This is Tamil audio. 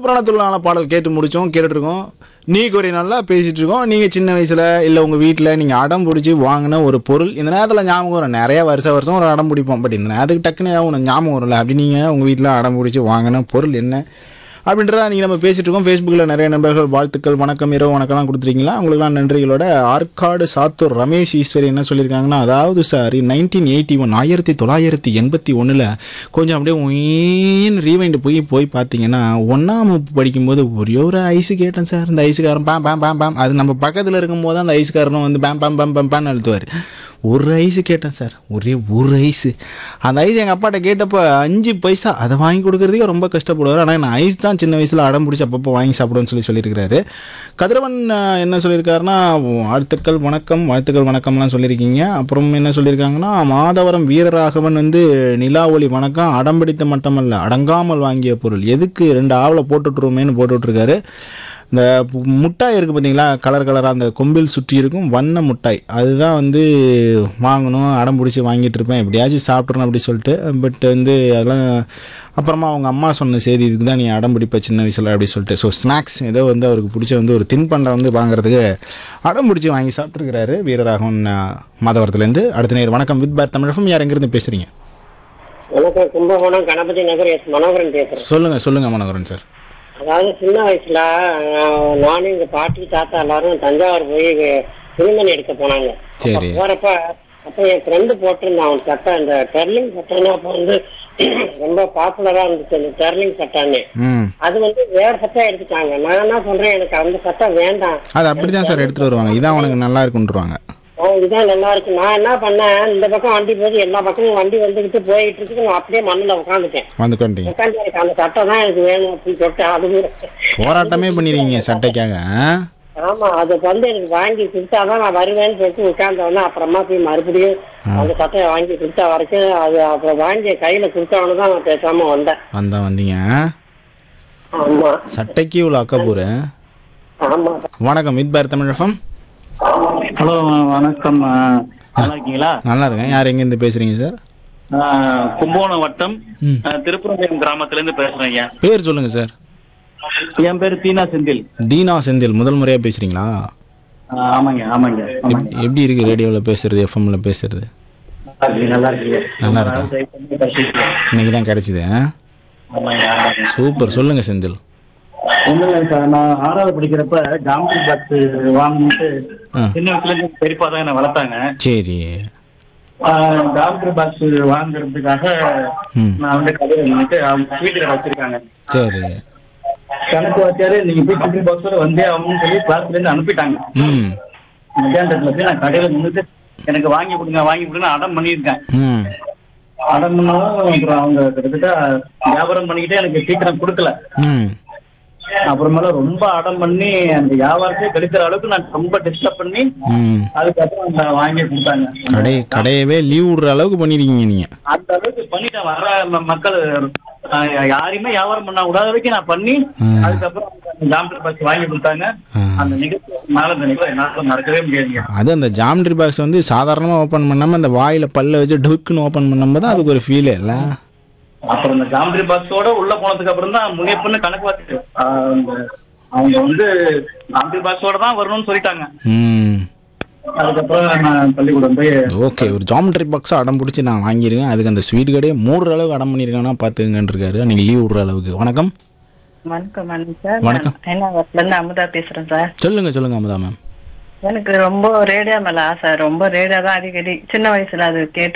புராணத்துள்ளான பாடல் கேட்டு முடிச்சோம் கேட்டுட்டு இருக்கோம் நீ ஒரு நல்லா பேசிட்டு இருக்கோம் நீங்க சின்ன வயசுல இல்ல உங்க வீட்டில் நீங்க அடம் பிடிச்சி வாங்கின ஒரு பொருள் இந்த நேரத்தில் ஞாபகம் வரும் நிறைய வருஷ வருஷம் ஒரு அடம் பிடிப்போம் பட் இந்த நேரத்துக்கு டக்குன்னு ஏதாவது ஒன்று ஞாபகம் வரும்ல அப்படி நீங்க உங்க வீட்டில் அடம் பிடிச்சி வாங்கின பொருள் என்ன அப்படின்றத நீங்கள் நம்ம பேசிட்டு இருக்கோம் ஃபேஸ்புக்கில் நிறைய நண்பர்கள் வாழ்த்துக்கள் வணக்கம் இரவு வணக்கம்லாம் கொடுத்துருக்கீங்களா உங்களுக்குலாம் நன்றிகளோட ஆற்காடு சாத்தூர் ரமேஷ் ஈஸ்வரி என்ன சொல்லியிருக்காங்கன்னா அதாவது சார் நைன்டீன் எயிட்டி ஒன் ஆயிரத்தி தொள்ளாயிரத்தி எண்பத்தி ஒன்றில் கொஞ்சம் அப்படியே ஒயின்னு ரீவைண்ட் போய் போய் பார்த்தீங்கன்னா ஒன்றாம் வகுப்பு படிக்கும்போது ஒரே ஒரு ஐஸு கேட்டேன் சார் இந்த ஐஸுக்காரன் பேம் பேம் பேம் பேம் அது நம்ம பக்கத்தில் இருக்கும்போது அந்த ஐஸுக்காரனும் வந்து பேம் பேம் பேம் பேம் பேம்னு அழுத்துவார் ஒரு ஐஸு கேட்டேன் சார் ஒரே ஒரு ஐஸு அந்த ஐஸ் எங்கள் அப்பாட்ட கேட்டப்போ அஞ்சு பைசா அதை வாங்கி கொடுக்கறதுக்கே ரொம்ப கஷ்டப்படுவார் ஆனால் நான் ஐஸ் தான் சின்ன வயசில் அடம் பிடிச்சி அப்பப்போ வாங்கி சாப்பிடுவேன்னு சொல்லி சொல்லியிருக்கிறாரு கதிரவன் அஹ், என்ன சொல்லியிருக்காருன்னா வாழ்த்துக்கள் வணக்கம் வாழ்த்துக்கள் வணக்கம்லாம் சொல்லியிருக்கீங்க அப்புறம் என்ன சொல்லியிருக்காங்கன்னா மாதவரம் வீரராகவன் வந்து நிலா ஒளி வணக்கம் அடம் பிடித்த மட்டுமல்ல அடங்காமல் வாங்கிய பொருள் எதுக்கு ரெண்டு ஆவலை போட்டுட்ருவோமேனு போட்டுட்ருக்காரு இந்த பு- முட்டாய் இருக்குது பார்த்தீங்களா கலர் கலராக அந்த கொம்பில் சுற்றி இருக்கும் வண்ண முட்டாய் அதுதான் வந்து வாங்கணும் அடம் பிடிச்சி வாங்கிட்டு இருப்பேன் எப்படியாச்சும் சாப்பிட்றணும் அப்படி சொல்லிட்டு பட் வந்து அதெல்லாம் அப்புறமா அவங்க அம்மா சொன்ன செய்தி இதுக்கு தான் நீ அடம் பிடிப்ப சின்ன வயசில் அப்படி சொல்லிட்டு ஸோ ஸ்நாக்ஸ் ஏதோ வந்து அவருக்கு பிடிச்ச வந்து ஒரு தின்பண்டம் வந்து வாங்குறதுக்கு அடம் பிடிச்சி வாங்கி சாப்பிட்ருக்கிறாரு வீரராகவன் அஹ், மாதவரத்துலேருந்து அடுத்த நேரம் வணக்கம் வித் பார் தமிழகம் யார் எங்கேருந்து பேசுகிறீங்க வணக்கம் கும்பகோணம் கணபதி நகர் எஸ் மனோகரன் பேசுறேன் சொல்லுங்கள் சொல்லுங்கள் மனோகரன் சார் அதாவது சின்ன வயசுல அஹ், நானும் எங்க பாட்டி தாத்தா எல்லாரும் தஞ்சாவூர் போய் துணிமணி எடுக்க போனாங்க அப்ப சரி. போறப்ப அப்ப என் ஃப்ரெண்டு போட்டிருந்தான் அவன் சட்டை இந்த டெர்லிங் சட்டைன்னா அப்ப வந்து ரொம்ப பாப்புலரா இருந்துச்சு அந்த டெர்லிங் சட்டைன்னு ம் அது வந்து வேற சட்டை எடுத்துட்டாங்க நான் என்ன சொல்றேன் எனக்கு அந்த சட்டை வேண்டாம் அது அப்படி தான் சார் எடுத்துகிட்டு வருவாங்க இதான் உனக்கு நல்லா இருக்குன்றுவாங்க ஓ இதுதான் நல்லா இருக்கு நான் என்ன பண்ணேன் இந்த பக்கம் வண்டி போது எல்லா பக்கமும் வண்டி வந்துகிட்டு போயிட்டு இருக்கு நான் அப்படியே மண்ணுல உட்காந்துட்டேன் வந்து கொண்டீங்க உட்காந்து எனக்கு அந்த சட்டை தான் எனக்கு வேணும் அப்படின்னு சொல்லிட்டு அது போராட்டமே பண்ணிடுவீங்க சட்டைக்காக ஆ? ஆமா அது வந்து எனக்கு வாங்கி கொடுத்தாதான் நான் வருவேன்னு சொல்லிட்டு உட்கார்ந்தவொடனே அப்புறமா போய் மறுபடியும் அந்த சட்டையை வாங்கி கொடுத்தா வரைக்கும் அது அப்புறம் வாங்கி கையில கொடுத்தவொடனே தான் நான் பேசாம வந்தேன் வந்தா வந்தீங்க ஆமா சட்டைக்கு இவ்வளோ அக்கப்புற ஆமா வணக்கம் வித் பார் தமிழகம் ஹலோ வணக்கம் ஆ, நல்லா இருக்கீங்களா நல்லா இருக்கேன் யார் எங்கேருந்து பேசுகிறீங்க சார் ஆ, கும்பகோணம் வட்டம் ம். ஆ, திருப்பரங்குன்றம் கிராமத்துல இருந்து பேசுறேன் ஐயா பேர் சொல்லுங்கள் சார் என் பேரு தீனா செந்தில் தீனா செந்தில் முதல் முறையாக பேசுகிறீங்களா ஆ, ஆமாங்க ஆமாங்க ஆமாங்க எப்படி இருக்குது ரேடியோவில் பேசுறது எஃப்எம்ல பேசுறது நல்லா இருக்கு, நல்லா இருக்கு நல்லா இருக்கா? try பண்ணி கத்துக்கிட்டேன். இன்னைக்கு தான் கிடைச்சிது ஆ? ஆமாங்க ஆமாங்க சூப்பர் சொல்லுங்கள் செந்தில் ஒண்ணும் இல்லைங்க சார் நான் ஆறாவது படிக்கிறப்ப ஜாமெட்ரி பாக்ஸ் வாங்கிட்டு ஆ. சின்ன வயசுல இருந்து பெரியப்பா தான் என்ன வளர்த்தாங்க சரி ஜாமெட்ரி பாக்ஸ் வாங்குறதுக்காக ம் நான் வந்து கடையில் நின்றுட்டு அவங்க வீட்டுல வச்சிருக்காங்க சரி கணக்கு வச்சாரு நீங்க போய் ஜாமெட்ரி பாக்ஸோட வந்தே ஆகணும்னு சொல்லி கிளாஸ்ல இருந்து அனுப்பிட்டாங்க ம் மத்தியானத்துல போய் நான் கடையில நின்றுட்டு எனக்கு வாங்கி கொடுங்க வாங்கி கொடுங்க அடம் பண்ணியிருக்கேன் ம் அடம் பண்ணாலும் அப்புறம் அவங்க கிட்டத்தட்ட வியாபாரம் பண்ணிக்கிட்டே எனக்கு சீக்கிரம் கொடுக்கல ம் அப்புறமேல ரொம்ப அடம் பண்ணி அந்த வியாபாரத்தையே கெடுக்கிற அளவுக்கு நான் ரொம்ப டிஸ்டர்ப் பண்ணி ம் அதுக்கப்புறம் அந்த வாங்கி கொடுத்தாங்க கடை கடையவே லீவ் விடுற அளவுக்கு பண்ணிருக்கீங்க நீங்கள் அந்த அளவுக்கு பண்ணிட்டேன் வர ம- மக்கள் ஆஹ், யாரையுமே வியாபாரம் பண்ண விடாத வரைக்கும் நான் பண்ணி ம். அதுக்கப்புறம் அந்த ஜாமெட்ரி பாக்ஸ் வாங்கி கொடுத்தாங்க ம். அந்த நிகழ்ச்சி மேல அந்த நிகழ்ச்சி என்னால மறக்கவே முடியாதுங்க அது அந்த ஜாமெட்ரி பாக்ஸ் வந்து சாதாரணமாக ஓப்பன் பண்ணாமல் அந்த வாயில் பல்ல வச்சு டுக்குன்னு ஓப்பன் பண்ணும்போது தான் அதுக்கு ஒரு ஃபீலே இல்லை அப்புறம் இந்த ஜாமெட்ரி பாக்ஸோட உள்ள போனதுக்கு அப்புறம் தான் முனியப்புன்னு கணக்கு பார்த்துட்டு ஆஹ் அந்த அவங்க வந்து ஜாமெட்ரி பாக்ஸோட தான் வரணும்னு சொல்லிட்டாங்க ம் அதுக்கப்புறம் நான் பள்ளிக்கூடம் போய் ஓகே ஒரு ஜாமெட்ரி பாக்ஸை அடம் பிடிச்சி நான் வாங்கியிருக்கேன் அதுக்கு அந்த ஸ்வீட் கடையே மூடுற அளவுக்கு அடம் பண்ணியிருக்காங்கன்னா பார்த்துங்கன்னு இருக்காரு நீங்கள் லீவ் விடுற அளவுக்கு வணக்கம் வணக்கம் வணக்கம் சார் வணக்கம். நான் ஐநாவரத்துல இருந்து அமுதா பேசுறேன் சார் சொல்லுங்கள் சொல்லுங்கள் அமுதா மேம் எனக்கு ரொம்ப ரேடியோ மேல ஆசை ரொம்ப ரேடியோ தான் அடிக்கடி சின்ன வயசுல அது கேட்டு